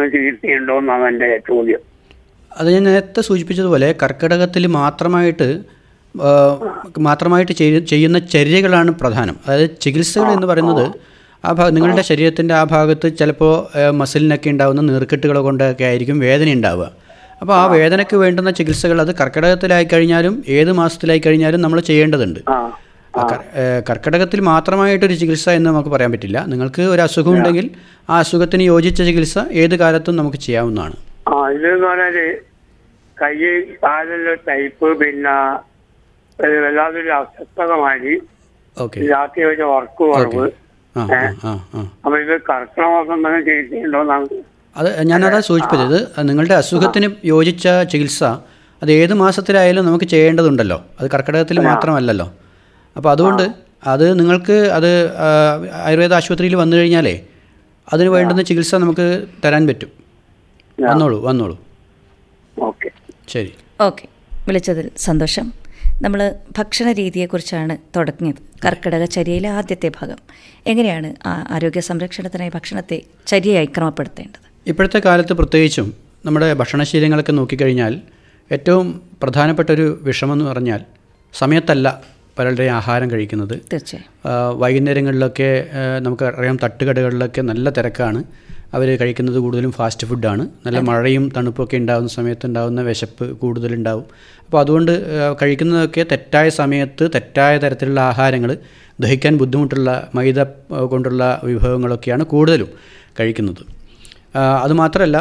എന്തെങ്കിലും ചികിത്സയുണ്ടോ എന്നാണ് എൻ്റെ ചോദ്യം അത് ഞാൻ നേരത്തെ സൂചിപ്പിച്ചതുപോലെ കർക്കിടകത്തിൽ മാത്രമായിട്ട് ആ, മാത്രമായിട്ട് ചെയ്യ- ചെയ്യുന്ന ചര്യകളാണ് പ്രധാനം അതായത് ചികിത്സകൾ എന്ന് പറയുന്നത് ആ ഭാഗം നിങ്ങളുടെ ശരീരത്തിൻ്റെ ആ ഭാഗത്ത് ചിലപ്പോൾ മസിലിനൊക്കെ ഉണ്ടാകുന്ന നീർക്കെട്ടുകൾ കൊണ്ടൊക്കെ ആയിരിക്കും വേദന ഉണ്ടാവുക അപ്പോൾ ആ വേദനയ്ക്ക് വേണ്ടുന്ന ചികിത്സകൾ അത് കർക്കിടകത്തിലായി കഴിഞ്ഞാലും ഏത് മാസത്തിലായി കഴിഞ്ഞാലും നമ്മൾ ചെയ്യേണ്ടതുണ്ട് ആ ആ കർ- ഏ, കർക്കിടകത്തിൽ മാത്രമായിട്ടൊരു ചികിത്സ എന്ന് നമുക്ക് പറയാൻ പറ്റില്ല നിങ്ങൾക്ക് ഒരു അസുഖം ഉണ്ടെങ്കിൽ ആ അസുഖത്തിന് യോജിച്ച ചികിത്സ ഏത് കാലത്തും നമുക്ക് ചെയ്യാവുന്നതാണ് ആ ഇതെന്ന് പറഞ്ഞാല് കൈ കാലിലെ ടൈപ്പ് പിന്നെ ഒരു വല്ലാതൊരു അസ്വസ്ഥതമായി ഓക്കെ രാത്രി വെച്ച വർക്ക് കുറവ് ആ ആ ആ ആ അപ്പൊ ഇത് കർക്കിടക മാസം എന്തെങ്കിലും ചികിത്സയുണ്ടോ എന്നാണ് അത് ഞാനതാ സൂചിപ്പിച്ചത് അത് നിങ്ങളുടെ അസുഖത്തിന് യോജിച്ച ചികിത്സ അത് ഏത് മാസത്തിലായാലും നമുക്ക് ചെയ്യേണ്ടതുണ്ടല്ലോ അത് കർക്കിടകത്തിൽ മാത്രമല്ലല്ലോ അപ്പോൾ അതുകൊണ്ട് അത് നിങ്ങൾക്ക് അത് ആ, ആയുർവേദ ആശുപത്രിയിൽ വന്നു കഴിഞ്ഞാലേ അതിന് വേണ്ടുന്ന ചികിത്സ നമുക്ക് തരാൻ പറ്റും വന്നോളൂ വന്നോളൂ ഓക്കെ ശരി ഓക്കെ വിളിച്ചതിൽ സന്തോഷം നമ്മൾ ഭക്ഷണ രീതിയെക്കുറിച്ചാണ് തുടങ്ങിയത് കർക്കിടക ചര്യയിലെ ആദ്യത്തെ ഭാഗം എങ്ങനെയാണ് ആ ആരോഗ്യ സംരക്ഷണത്തിനായി ഭക്ഷണത്തെ ചര്യയായി ക്രമപ്പെടുത്തേണ്ടത് ഇപ്പോഴത്തെ കാലത്ത് പ്രത്യേകിച്ചും നമ്മുടെ ഭക്ഷണശീലങ്ങളൊക്കെ നോക്കിക്കഴിഞ്ഞാൽ ഏറ്റവും പ്രധാനപ്പെട്ട ഒരു വിഷമെന്ന് പറഞ്ഞാൽ സമയത്തല്ല പലരുടെയും ആഹാരം കഴിക്കുന്നത് തീർച്ചയായും ആ, വൈകുന്നേരങ്ങളിലൊക്കെ ആ, നമുക്കറിയാം തട്ടുകടകളിലൊക്കെ നല്ല തിരക്കാണ് അവർ കഴിക്കുന്നത് കൂടുതലും ഫാസ്റ്റ് ഫുഡാണ് നല്ല മഴയും തണുപ്പൊക്കെ ഉണ്ടാകുന്ന സമയത്ത് ഉണ്ടാകുന്ന വിശപ്പ് കൂടുതലുണ്ടാവും അപ്പോൾ അതുകൊണ്ട് ആ, കഴിക്കുന്നതൊക്കെ തെറ്റായ സമയത്ത് തെറ്റായ തരത്തിലുള്ള ആഹാരങ്ങൾ ദഹിക്കാൻ ബുദ്ധിമുട്ടുള്ള മൈദ ആ, കൊണ്ടുള്ള വിഭവങ്ങളൊക്കെയാണ് കൂടുതലും കഴിക്കുന്നത് ആ, അതുമാത്രമല്ല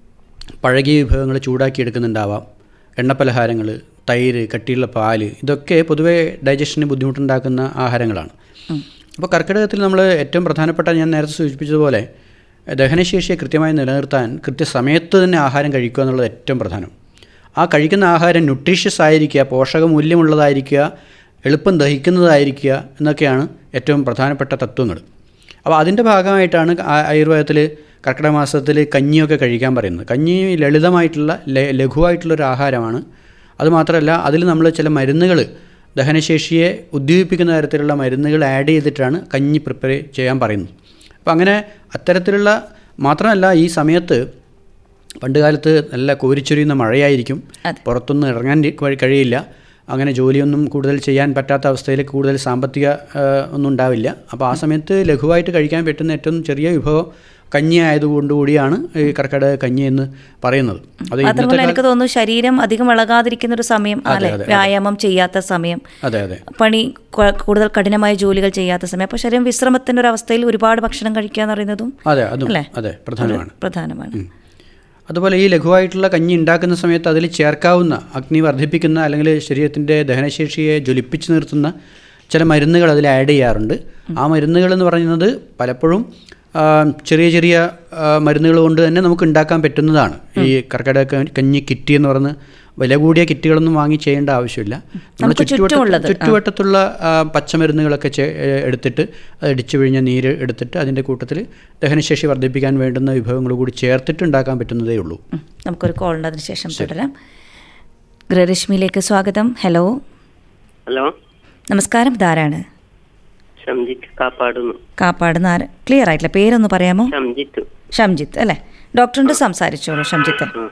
പഴകിയ വിഭവങ്ങൾ ചൂടാക്കി എടുക്കുന്നുണ്ടാവാം എണ്ണപ്പലഹാരങ്ങൾ തൈര് കട്ടിയുള്ള പാല് ഇതൊക്കെ പൊതുവേ ഡൈജഷന് ബുദ്ധിമുട്ടുണ്ടാക്കുന്ന ആഹാരങ്ങളാണ് അപ്പോൾ കർക്കിടകത്തിൽ നമ്മൾ ഏറ്റവും പ്രധാനപ്പെട്ട ഞാൻ നേരത്തെ സൂചിപ്പിച്ചതുപോലെ ദഹനശേഷിയെ കൃത്യമായി നിലനിർത്താൻ കൃത്യസമയത്ത് തന്നെ ആഹാരം കഴിക്കുക എന്നുള്ളത് ഏറ്റവും പ്രധാനം ആ കഴിക്കുന്ന ആഹാരം ന്യൂട്രീഷ്യസ് ആയിരിക്കുക പോഷകമൂല്യമുള്ളതായിരിക്കുക എളുപ്പം ദഹിക്കുന്നതായിരിക്കുക എന്നൊക്കെയാണ് ഏറ്റവും പ്രധാനപ്പെട്ട തത്വങ്ങൾ അപ്പോൾ അതിൻ്റെ ഭാഗമായിട്ടാണ് ആ- ആയുർവേദത്തിൽ കർക്കിടക മാസത്തിൽ കഞ്ഞിയൊക്കെ കഴിക്കാൻ പറയുന്നത് കഞ്ഞി ലളിതമായിട്ടുള്ള ല- ലഘുവായിട്ടുള്ളൊരു ആഹാരമാണ് അതുമാത്രമല്ല അതിൽ നമ്മൾ ചില മരുന്നുകൾ ദഹനശേഷിയെ ഉദ്ദീപിക്കുന്ന തരത്തിലുള്ള മരുന്നുകൾ ആഡ് ചെയ്തിട്ടാണ് കഞ്ഞി പ്രിപ്പയർ ചെയ്യാൻ പറയുന്നത് അപ്പോൾ അങ്ങനെ അത്തരത്തിലുള്ള മാത്രമല്ല ഈ സമയത്ത് പണ്ട് കാലത്ത് നല്ല കോരിച്ചൊരിയുന്ന മഴയായിരിക്കും പുറത്തൊന്നും ഇറങ്ങാൻ കഴി- കഴിയില്ല അങ്ങനെ ജോലിയൊന്നും കൂടുതൽ ചെയ്യാൻ പറ്റാത്ത അവസ്ഥയിൽ കൂടുതൽ സാമ്പത്തിക ആ, ഒന്നും ഉണ്ടാവില്ല അപ്പോൾ ആ സമയത്ത് ലഘുവായിട്ട് കഴിക്കാൻ പറ്റുന്ന ഏറ്റവും ചെറിയ വിഭവം കഞ്ഞി ആയതുകൊണ്ട് കൂടിയാണ് ഈ കർക്കിടക കഞ്ഞി എന്ന് പറയുന്നത് അത് ഇന്നത്തെ മാത്രമല്ല എനിക്ക് തോന്നുന്നു ശരീരം അധികം ഇളകാതിരിക്കുന്ന ഒരു സമയം അല്ലെ വ്യായാമം ചെയ്യാത്ത സമയം അതെ അതെ പണി കൊ- കൂടുതൽ കഠിനമായ ജോലികൾ ചെയ്യാത്ത സമയം അപ്പോൾ ശരീരം വിശ്രമത്തിന്റെ ഒരു അവസ്ഥയിൽ ഒരുപാട് ഭക്ഷണം കഴിക്കുക എന്ന് പറയുന്നതും അതെ അതും അല്ലേ? അതെ പ്രധാനമാണ് പ്രധാനമാണ് അതുപോലെ ഈ ലഘുവായിട്ടുള്ള കഞ്ഞി ഉണ്ടാക്കുന്ന സമയത്ത് അതിൽ ചേർക്കാവുന്ന അഗ്നി വർദ്ധിപ്പിക്കുന്ന അല്ലെങ്കിൽ ശരീരത്തിൻ്റെ ദഹനശേഷിയെ ജ്വലിപ്പിച്ച് നിർത്തുന്ന ചില മരുന്നുകൾ അതിൽ ആഡ് ചെയ്യാറുണ്ട് ആ മരുന്നുകൾ എന്ന് പറയുന്നത് പലപ്പോഴും ആ, ചെറിയ ചെറിയ മരുന്നുകൾ കൊണ്ട് തന്നെ നമുക്ക് ഉണ്ടാക്കാൻ പറ്റുന്നതാണ് ഈ കർക്കിടക ക- കഞ്ഞി കിറ്റ് എന്ന് പറഞ്ഞ് വില കൂടിയ കിറ്റുകളൊന്നും വാങ്ങി ചെയ്യേണ്ട ആവശ്യമില്ല നമ്മുടെ നമുക്ക് ചുറ്റുമുള്ളത്, ആ. ചുറ്റുവട്ടത്തുള്ള ആ, പച്ചമരുന്നുകളൊക്കെ ചെ- ഏ, എടുത്തിട്ട് അത് ഇടിച്ചു പിഴിഞ്ഞ നീര് എടുത്തിട്ട് അതിൻ്റെ കൂട്ടത്തിൽ ദഹനശേഷി വർദ്ധിപ്പിക്കാൻ വേണ്ടുന്ന വിഭവങ്ങൾ കൂടി ചേർത്തിട്ട് ഉണ്ടാക്കാൻ പറ്റുന്നതേ ഉള്ളൂ ഉം. നമുക്കൊരു കോളിൻ്റെ അതിന് ശേഷം തുടരാം ഗൃഹരശ്മിയിലേക്ക് സ്വാഗതം ഹലോ ഹലോ നമസ്കാരം ഇതാരാണ് ഷംജിത്ത് കാപ്പാടുന്നു കാപ്പാട് നാര ക്ലിയർ ആയിട്ടില്ല പേരൊന്ന് പറയാമോ ഷംജിത്ത് ഷംജിത്ത് അല്ലേ ഡോക്ടറിൻ്റെ സംസാരിച്ചോളൂ ഷംജിത്ത് ആ.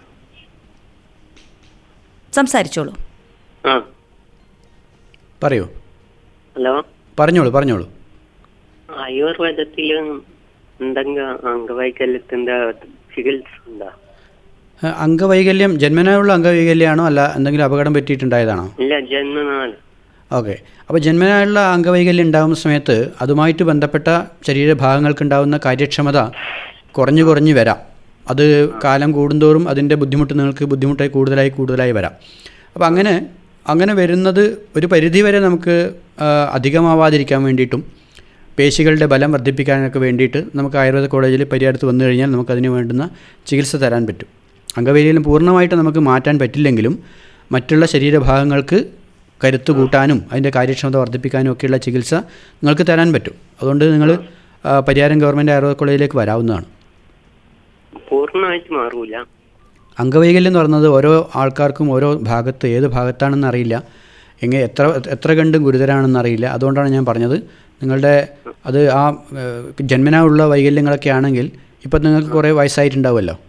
സംസാരിച്ചോളൂ ആ പറയൂ ഹലോ പറഞ്ഞോളൂ പറഞ്ഞോളൂ ആയുർവേദത്തില് എന്തെങ്കിലും അംഗവൈകല്യത്തിന്റെ ചികിത്സ ഉണ്ടാ ആ, അംഗവൈകല്യം ജന്മനായുള്ള അംഗവൈകല്യമാണോ അല്ല എന്തെങ്കിലും അപകടം പറ്റിയിട്ടുണ്ടായതാണോ ഇല്ല ജന്മനാൾ ഓക്കെ അപ്പോൾ ജന്മനായുള്ള അംഗവൈകല്യം ഉണ്ടാകുന്ന സമയത്ത് അതുമായിട്ട് ബന്ധപ്പെട്ട ശരീരഭാഗങ്ങൾക്കുണ്ടാകുന്ന കാര്യക്ഷമത കുറഞ്ഞു കുറഞ്ഞു വരാം അത് കാലം കൂടുന്തോറും അതിൻ്റെ ബുദ്ധിമുട്ട് നിങ്ങൾക്ക് ബുദ്ധിമുട്ടായി കൂടുതലായി കൂടുതലായി വരാം അപ്പോൾ അങ്ങനെ അങ്ങനെ വരുന്നത് ഒരു പരിധി വരെ നമുക്ക് ആ, അധികമാവാതിരിക്കാൻ വേണ്ടിയിട്ടും പേശികളുടെ ബലം വർദ്ധിപ്പിക്കാനൊക്കെ വേണ്ടിയിട്ട് നമുക്ക് ആയുർവേദ കോളേജിൽ പരിഹാരത്ത് വന്നു കഴിഞ്ഞാൽ നമുക്കതിന് വേണ്ടുന്ന ചികിത്സ തരാൻ പറ്റും അംഗവൈകല്യം പൂർണ്ണമായിട്ട് നമുക്ക് മാറ്റാൻ പറ്റില്ലെങ്കിലും മറ്റുള്ള ശരീരഭാഗങ്ങൾക്ക് കരുത്ത് കൂട്ടാനും അതിൻ്റെ കാര്യക്ഷമത വർദ്ധിപ്പിക്കാനും ഒക്കെയുള്ള ചികിത്സ നിങ്ങൾക്ക് തരാൻ പറ്റും അതുകൊണ്ട് നിങ്ങൾ ആ, പരിയാരം ഗവൺമെൻറ് ആയുർവേദ കോളേജിലേക്ക് വരാവുന്നതാണ് പൂർണ്ണമായിട്ട് മാറൂല അംഗവൈകല്യം എന്ന് പറയുന്നത് ഓരോ ആൾക്കാർക്കും ഓരോ ഭാഗത്ത് ഏത് ഭാഗത്താണെന്ന് അറിയില്ല എങ്ങനെ എത്ര എത്ര കണ്ടും ഗുരുതരാണെന്ന് അറിയില്ല അതുകൊണ്ടാണ് ഞാൻ പറഞ്ഞത് നിങ്ങളുടെ അത് ആ ഏഹ്, ജന്മനാ ഉള്ള വൈകല്യങ്ങളൊക്കെ ആണെങ്കിൽ ഇപ്പം നിങ്ങൾക്ക് കുറേ വയസ്സായിട്ടുണ്ടാവുമല്ലോ